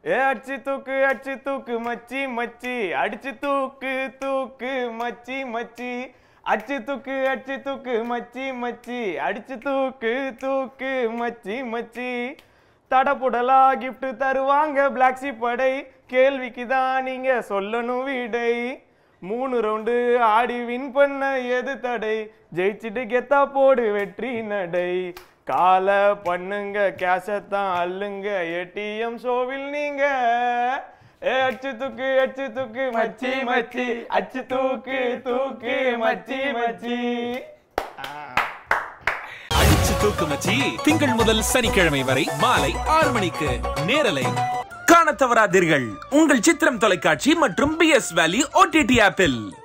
ஏ அடிச்சு தூக்கு அடிச்சு தூக்கு மச்சி மச்சி அடிச்சு தூக்கு தூக்கு மச்சி மச்சி அடிச்சு தூக்கு அடிச்சு தூக்கு மச்சி மச்சி அடிச்சு தூக்கு தூக்கு மச்சி மச்சி தடப்புடலா gift தருவாங்க பிளாக்ஸி படை கேள்விக்கு தான் நீங்க சொல்லணும் விடை மூணு ரவுண்டு ஆடி வின் பண்ண எது தடை ஜெயிச்சுட்டு கெத்தா போடு வெற்றி நடை கால பண்ணுங்க கேஷத்தான் அள்ளுங்க ஏடிஎம் ஷோவில் நீங்க ஏ அச்சு தூக்கு அச்சு தூக்கு மச்சி மச்சி அச்சு தூக்கு தூக்கு மச்சி மச்சி அடிச்சு தூக்கு மச்சி திங்கள் முதல் சனிக்கிழமை வரை மாலை ஆறு மணிக்கு நேரலை காணத் தவறாதீர்கள் உங்கள் சித்திரம் தொலைக்காட்சி மற்றும் பி எஸ் வேலி ஓடிடி ஆப்பில்